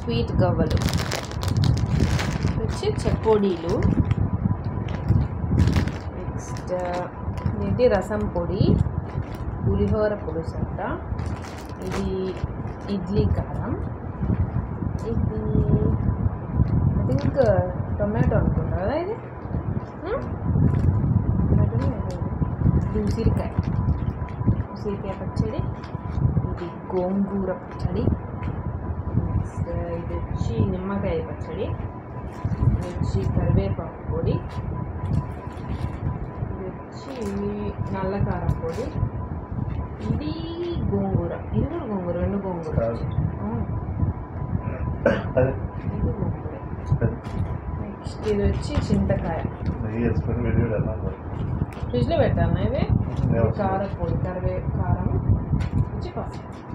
Sweet గవ్వలు వచ్చి చెకోడీలు next ఇది రసం పొడి పులిహోర పులుసంట ఇది ఇడ్లీ కారం ఇది ఐ థింక్ టొమాటో అనుకుంటా కదా ఇది Hmm? టొమాటోనే ఏదో ఇది. ఇది ఉసిరికాయ ఉసిరికాయ పచ్చడి ఇది గోంగూర పచ్చడి నెక్స్ట్ ఇది వచ్చి నిమ్మకాయ పచ్చడి ఇది వచ్చి కరివేపాకు పొడి ఇది వచ్చి నల్లకారం పొడి ఇది గోంగూర ఇది కూడా గోంగూర రెండు గోంగూర కాదు. అవును, అది ఇది గోంగూర అది నెక్స్ట్ ఇది వచ్చి చింతకాయ నెయ్యి వేసుకొని వేడి వేడి అన్నం ఫ్రిడ్జ్లో పెట్టాను ఇది నేను కారం పొడి కరివే కారం వచ్చి పసుపు